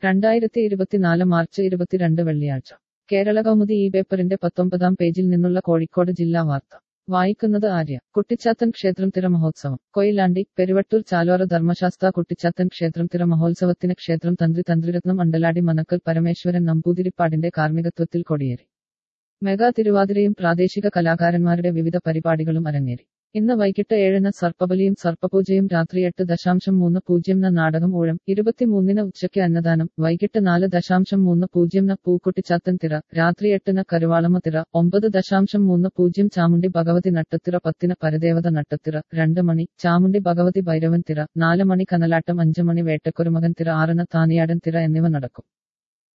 രണ്ടായിരത്തി ഇരുപത്തിനാല് മാർച്ച് ഇരുപത്തിരണ്ട് വെള്ളിയാഴ്ച കേരള കൗമുദി ഈ പേപ്പറിന്റെ പത്തൊമ്പതാം പേജിൽ നിന്നുള്ള കോഴിക്കോട് ജില്ലാ വാർത്ത വായിക്കുന്നത് ആര്യ കുട്ടിച്ചാത്തൻ ക്ഷേത്രം തിര മഹോത്സവം കൊയിലാണ്ടി പെരുവട്ടൂർ ചാലോറ ധർമ്മശാസ്ത്ര കുട്ടിച്ചാത്തൻ ക്ഷേത്രം തിര മഹോത്സവത്തിന് ക്ഷേത്രം തന്ത്രി തന്ത്രിരത്നം അണ്ടലാടി മനക്കൽ പരമേശ്വരൻ നമ്പൂതിരിപ്പാടിന്റെ കാർമ്മികത്വത്തിൽ കൊടിയേറി മെഗാ തിരുവാതിരയും പ്രാദേശിക കലാകാരന്മാരുടെ വിവിധ പരിപാടികളും അരങ്ങേറി ഇന്ന് വൈകിട്ട് ഏഴിന് സർപ്പബലിയും സർപ്പപൂജയും രാത്രി എട്ട് ദശാംശം മൂന്ന് പൂജ്യം ന നാടകം ഊഴം ഇരുപത്തിമൂന്നിന് ഉച്ചയ്ക്ക് അന്നദാനം വൈകിട്ട് നാല് ദശാംശം മൂന്ന് പൂജ്യം ന പൂക്കുട്ടിച്ചാത്തൻ തിറ രാത്രി എട്ടിന് കരുവാളമ തിറ ഒമ്പത് ദശാംശം മൂന്ന് പൂജ്യം ചാമുണ്ടി ഭഗവതി നട്ടത്തിറ പത്തിന് പരദേവത നട്ടത്തിറ രണ്ട് മണി ചാമുണ്ടി ഭഗവതി ഭൈരവൻ തിറ നാല് മണി കനലാട്ടം അഞ്ച് മണി വേട്ടക്കുരുമകൻ തിറ ആറിന് താനിയാടൻ തിറ എന്നിവ നടക്കും